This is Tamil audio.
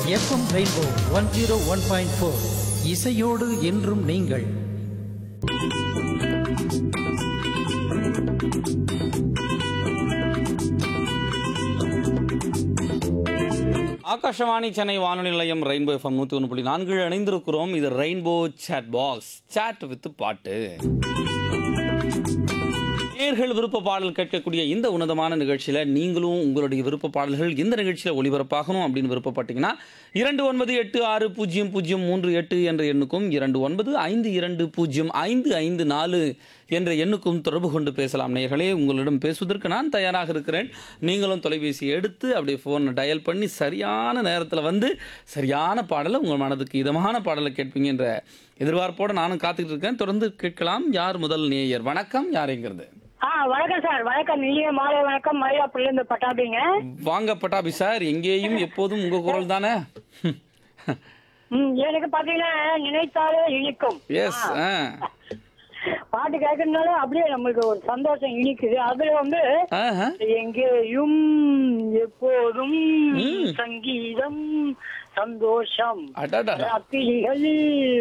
FM rainbow one zero one point four இசையோடு என்றும் நீங்கள் ஆகாஷவாணி சென்னை வானொலி நிலையம் ரெயின்போ எஃப்எம் நூற்றி ஒன்று புள்ளி நான்கு இணைந்திருக்கிறோம் இது rainbow chat box chat with பாட்டு நேர்கள் விருப்ப பாடல் கேட்கக்கூடிய இந்த உன்னதமான நிகழ்ச்சியில் நீங்களும் உங்களுடைய விருப்ப பாடல்கள் இந்த நிகழ்ச்சியில் ஒளிபரப்பாகணும் அப்படின்னு விருப்பப்பட்டீங்கன்னா இரண்டு ஒன்பது எட்டு ஆறு பூஜ்ஜியம் பூஜ்ஜியம் மூன்று எட்டு என்ற எண்ணுக்கும் இரண்டு ஒன்பது ஐந்து இரண்டு பூஜ்ஜியம் ஐந்து ஐந்து நாலு என்ற எண்ணுக்கும் தொடர்பு கொண்டு பேசலாம் நேர்களே உங்களிடம் பேசுவதற்கு நான் தயாராக இருக்கிறேன் நீங்களும் தொலைபேசி எடுத்து அப்படியே ஃபோனை டயல் பண்ணி சரியான நேரத்தில் வந்து சரியான பாடலை உங்கள் மனதுக்கு இதமான பாடலை கேட்பீங்க என்ற எதிர்பார்ப்போடு நானும் காத்துக்கிட்டு இருக்கேன் தொடர்ந்து கேட்கலாம் யார் முதல் நேயர் வணக்கம் யாருங்கிறது ஆ வணக்கம் சார் வணக்கம் இனிய மாலை வணக்கம் மயிலாப்பூர்ல இருந்து பட்டாபிங்க வாங்க பட்டாபி சார் எங்கேயும் எப்போதும் உங்க குரல் தானே ம், எனக்கு பாத்தீங்கன்னா நினைத்தாலே இனிக்கும் எஸ் பாட்டு கேட்கறதுனால அப்படியே நம்மளுக்கு ஒரு சந்தோஷம் இனிக்குது அதுல வந்து ஆஹா எங்கேயும் எப்போதும் ம். சங்கீதம் சந்தோஷம் அடடா ராத்திரிகள்